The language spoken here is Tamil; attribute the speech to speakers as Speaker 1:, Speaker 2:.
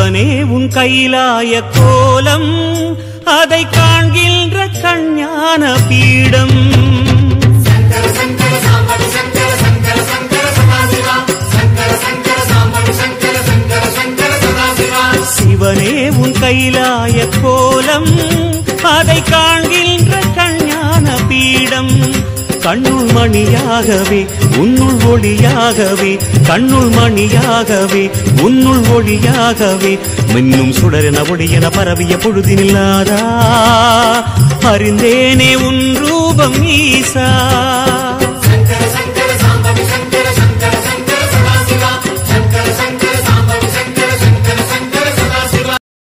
Speaker 1: சிவனே உன் கைலாய கோலம் அதை காண்கின்ற கஞ்ஞான பீடம்
Speaker 2: சங்கர சங்கர சாம்பவி சங்கர சங்கர சங்கர சதாசிவா சங்கர சங்கர சாம்பவி சங்கர சங்கர சங்கர சதாசிவா
Speaker 1: சிவனே உன் கைலாய கோலம் அதை காண்கின்ற கஞ்ஞான பீடம் கண்ணுள் மணியாகவே உன்னுள் ஒளியாகவே கண்ணுள் மணியாகவே உன்னுள் ஒளியாகவே மின்னும் சுடரென ஒளியென பரவிய பொழுதினில்லாதா அறிந்தேனே உன் ரூபம் ஈசா